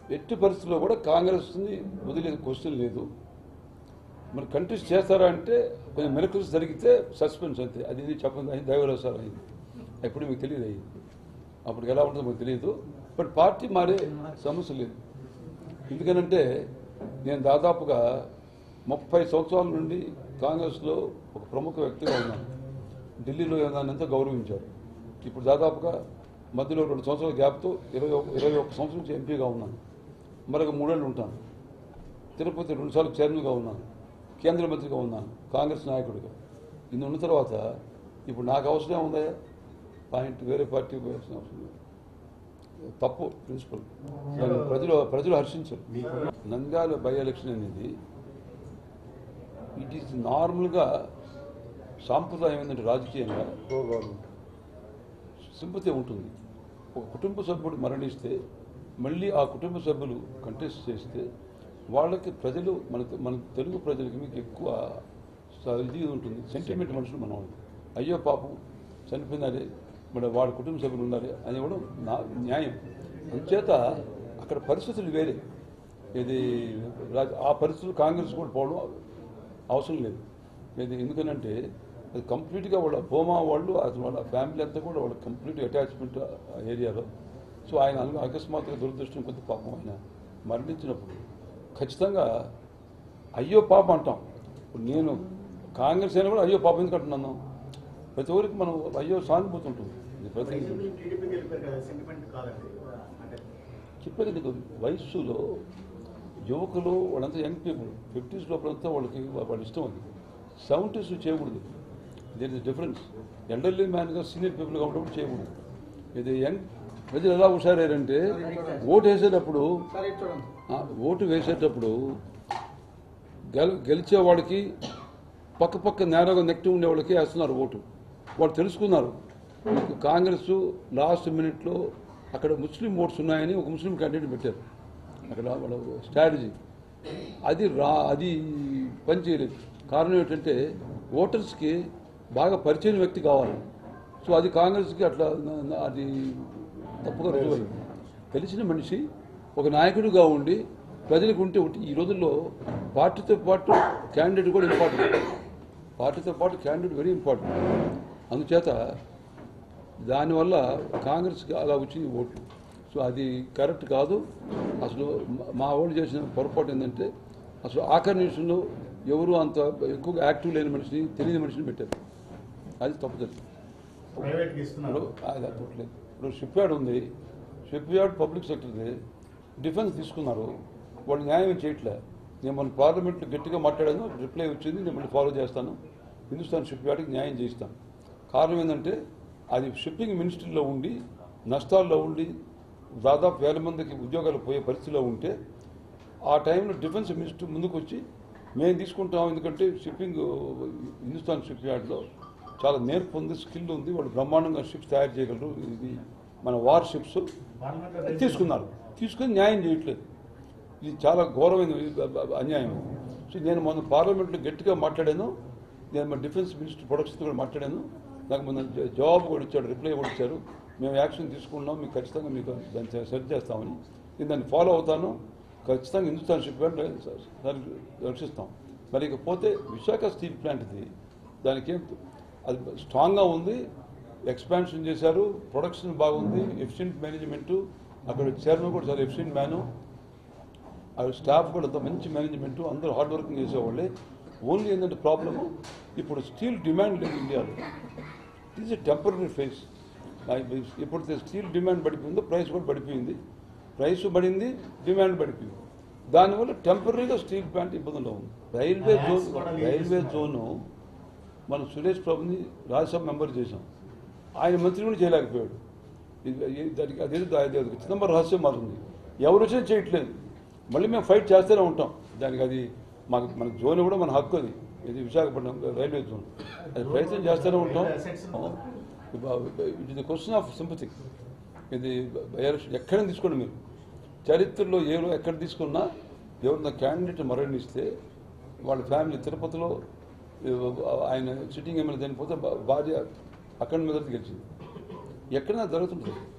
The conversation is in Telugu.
ఎట్టి పరిస్థితుల్లో కూడా కాంగ్రెస్ని వదిలేదు క్వశ్చన్ లేదు మరి కంటెస్ట్ చేస్తారా అంటే కొంచెం మెరకల్స్ జరిగితే సస్పెన్స్ అంతే అది ఇది చెప్పండి అది దైవరసాలు అయింది ఎప్పుడు మీకు తెలియదు అయ్యింది అప్పటికి ఎలా ఉంటుందో మీకు తెలియదు బట్ పార్టీ మారే సమస్య లేదు ఎందుకనంటే నేను దాదాపుగా ముప్పై సంవత్సరాల నుండి కాంగ్రెస్లో ఒక ప్రముఖ వ్యక్తిగా ఉన్నాను ఢిల్లీలో నన్నంతా గౌరవించారు ఇప్పుడు దాదాపుగా మధ్యలో రెండు సంవత్సరాల గ్యాప్తో ఇరవై ఒక- ఇరవై ఒక్క సంవత్సరం నుంచి ఎంపీగా ఉన్నాను మరొక మూడేళ్ళు ఉంటాను తిరుపతి రెండుసార్లు చైర్మన్గా ఉన్నాను కేంద్ర మంత్రిగా ఉన్నాను కాంగ్రెస్ నాయకుడిగా ఇన్ని ఉన్న తర్వాత ఇప్పుడు నాకు అవసరం ఉందా పాయింట్ వేరే పార్టీ పోయాల్సిన అవసరం లేదు తప్పు ప్రిన్సిపల్ దాన్ని ప్రజలు ప్రజలు హర్షించరు నంద్యాల బై ఎలక్షన్ అనేది ఇట్ ఈస్ నార్మల్గా సాంప్రదాయం ఏంటంటే రాజకీయంగా ప్రో గవర్నమెంట్ సింపతి ఉంటుంది ఒక కుటుంబ సభ్యుడు మరణిస్తే మళ్ళీ ఆ కుటుంబ సభ్యులు కంటెస్ట్ చేస్తే వాళ్ళకి ప్రజలు మన మన తెలుగు ప్రజలకి మీకు ఎక్కువ స- ఇది ఉంటుంది సెంటిమెంట్ మనుషులు మనం అయ్యో పాపం చనిపోయినారే మరి వాళ్ళ కుటుంబ సభ్యులు ఉన్నారు అని ఇవ్వడం నా న్యాయం అందుచేత అక్కడ పరిస్థితులు వేరే ఇది రాజ- ఆ పరిస్థితులు కాంగ్రెస్ కూడా పోవడం అవసరం లేదు ఇది ఎందుకనంటే అది కంప్లీట్గా వాళ్ళ భూమా వాళ్ళు అసలు వాళ్ళ ఫ్యామిలీ అంతా కూడా వాళ్ళ కంప్లీట్ అటాచ్మెంట్ ఆ ఏరియాలో సో ఆయన అను- అకస్మాత్తుగా దురదృష్టం కొద్ది పాపం ఆయన మరణించినప్పుడు ఖచ్చితంగా అయ్యో పాపం అంటాం ఇప్పుడు నేను కాంగ్రెస్ అయినా కూడా అయ్యో పాపం ఎందుకు అంటున్నాను ప్రతి ఒక్కరికి మనం అయ్యో సానుభూతి ఉంటుంది ఇది ప్రతి టీడీపీకి వెళ్ళిపోయారు కదా సెంటిమెంట్ కాదండి అంటే చెప్పేది నీకు వయస్సులో యువకులు వాళ్ళంతా యంగ్ పీపుల్ ఫిఫ్టీస్ లోపలంతా వాళ్ళకి వా- వాళ్ళ ఇష్టం అది సెవెంటీస్ చేయకూడదు దేర్ ఇస్ డిఫరెన్స్ ఎల్డర్లీ మ్యాన్గా సీనియర్ పీపుల్గా ఉన్నప్పుడు చేయకూడదు ఇది యంగ్ ప్రజలు ఎలా హుషారారంటే ఓటు వేసేటప్పుడు ఆ, ఓటు వేసేటప్పుడు గెల గెలిచేవాడికి పక్క పక్క నేరగా నెక్టి ఉండే వాళ్ళకి వేస్తున్నారు ఓటు వాళ్ళు తెలుసుకున్నారు మీకు కాంగ్రెస్ లాస్ట్ మినిట్లో అక్కడ ముస్లిం ఓట్స్ ఉన్నాయని ఒక ముస్లిం క్యాండిడేట్ పెట్టారు అక్కడ వాళ్ళ స్ట్రాటజీ అది రా అది పనిచేయలేదు కారణం ఏంటంటే ఓటర్స్కి బాగా పరిచయం వ్యక్తి కావాలి సో అది కాంగ్రెస్కి అట్లా న- న- అది తప్పుగా రుజువైంది తెలిసిన మనిషి ఒక నాయకుడిగా ఉండి ప్రజలకు ఉంటే ఒకటి ఈ రోజుల్లో పార్టీతో పాటు క్యాండిడేట్ కూడా ఇంపార్టెంట్ పార్టీతో పాటు క్యాండిడేట్ వెరీ ఇంపార్టెంట్ అందుచేత దానివల్ల కాంగ్రెస్కి అలా వచ్చింది ఓట్లు సో అది కరెక్ట్ కాదు అసలు మా- మా వాళ్ళు చేసిన పొరపాటు ఏంటంటే అసలు ఆఖరి నిమిషంలో ఎవరు అంత ఎక్కువగా యాక్టివ్ లేని మనిషిని తెలియని మనిషిని పెట్టారు అది తప్పు జరిగింది ప్రైవేట్కి ఇస్తున్నారు ఇప్పుడు అది అప్పట్లేదు ఇప్పుడు షిప్ యార్డ్ ఉంది షిప్ యార్డ్ పబ్లిక్ సెక్టర్ది డిఫెన్స్ తీసుకున్నారు వాళ్ళు న్యాయం చేయట్లే నేను మన పార్లమెంట్లో గట్టిగా మాట్లాడాను రిప్లై వచ్చింది నేను మళ్ళీ ఫాలో చేస్తాను హిందుస్థాన్ షిప్ యార్డ్కి న్యాయం చేయిస్తాను కారణం ఏంటంటే అది షిప్పింగ్ మినిస్ట్రీలో ఉండి నష్టాల్లో ఉండి దాదాపు వేల మందికి ఉద్యోగాలు పోయే పరిస్థితిలో ఉంటే ఆ టైంలో డిఫెన్స్ మినిస్టర్ ముందుకు వచ్చి మేము తీసుకుంటాం ఎందుకంటే షిప్పింగ్ హిందుస్థాన్ షిప్ యార్డ్లో చాలా నేర్పు ఉంది స్కిల్ ఉంది వాళ్ళు బ్రహ్మాండంగా షిప్స్ తయారు చేయగలరు ఇది మన వార్ షిప్స్ పార్లమెంట్లో తీసుకున్నారు తీసుకొని న్యాయం చేయట్లేదు ఇది చాలా ఘోరమైన అన్యాయం సో నేను మొన్న పార్లమెంట్లో గట్టిగా మాట్లాడాను నేను మన డిఫెన్స్ మినిస్టర్ ప్రొడక్షన్ కూడా మాట్లాడాను నాకు మొన్న జ- జవాబు కూడా ఇచ్చాడు రిప్లై కూడా ఇచ్చారు మేము యాక్షన్ తీసుకున్నాం మీకు ఖచ్చితంగా మీకు దాన్ని సరి- సరి చేస్తామని నేను దాన్ని ఫాలో అవుతాను ఖచ్చితంగా హిందుస్థాన్ షిప్ యార్డ్ సరి రక్షిస్తాం మరి ఇకపోతే విశాఖ స్టీల్ ప్లాంట్ ఇది దానికి ఏం అది స్ట్రాంగ్గా ఉంది ఎక్స్పాన్షన్ చేశారు ప్రొడక్షన్ బాగుంది ఎఫిషియెంట్ మేనేజ్మెంట్ అక్కడ చైర్మన్ కూడా చాలా ఎఫిషియెంట్ మ్యాను ఆ స్టాఫ్ కూడా అంత మంచి మేనేజ్మెంట్ అందరూ హార్డ్ వర్కింగ్ చేసేవాళ్ళే ఓన్లీ ఏంటంటే ప్రాబ్లము ఇప్పుడు స్టీల్ డిమాండ్ లేదు ఇండియాలో it is a temporary phase ఇప్పుడు స్టీల్ డిమాండ్ పడిపోయిందో ప్రైస్ కూడా పడిపోయింది ప్రైస్ పడింది డిమాండ్ పడిపోయింది దానివల్ల టెంపరీగా స్టీల్ ప్లాంట్ ఇబ్బందులో ఉంది రైల్వే జోన్ రైల్వే జోను మనం సురేష్ ప్రభుని రాజ్యసభ మెంబర్ చేశాం ఆయన మంత్రి కూడా చేయలేకపోయాడు ఇది- ఇది- దానికి అదేదో అది అది చిదంబరం రహస్యం మారుంది ఎవరు వచ్చినా చేయట్లేదు మళ్ళీ మేము ఫైట్ చేస్తూనే ఉంటాం దానికి అది మాకు మన జోన్ కూడా మన హక్కు అది ఇది విశాఖపట్నం రైల్వే జోన్ అది ప్రయత్నం చేస్తూనే ఉంటాం it is the question of sympathy ఇది ఎలక్షన్ ఎక్కడ తీసుకోండి మీరు చరిత్రలో ఏలో ఎక్కడ తీసుకున్నా ఎవరిన క్యాండిడేట్ మరణిస్తే వాళ్ళ ఫ్యామిలీ తిరుపతిలో ఆయన సిట్టింగ్ ఎమ్మెల్యే చనిపోతే భా- భార్య అక్కడ మీద గెలిచింది ఎక్కడైనా జరుగుతుంటుంది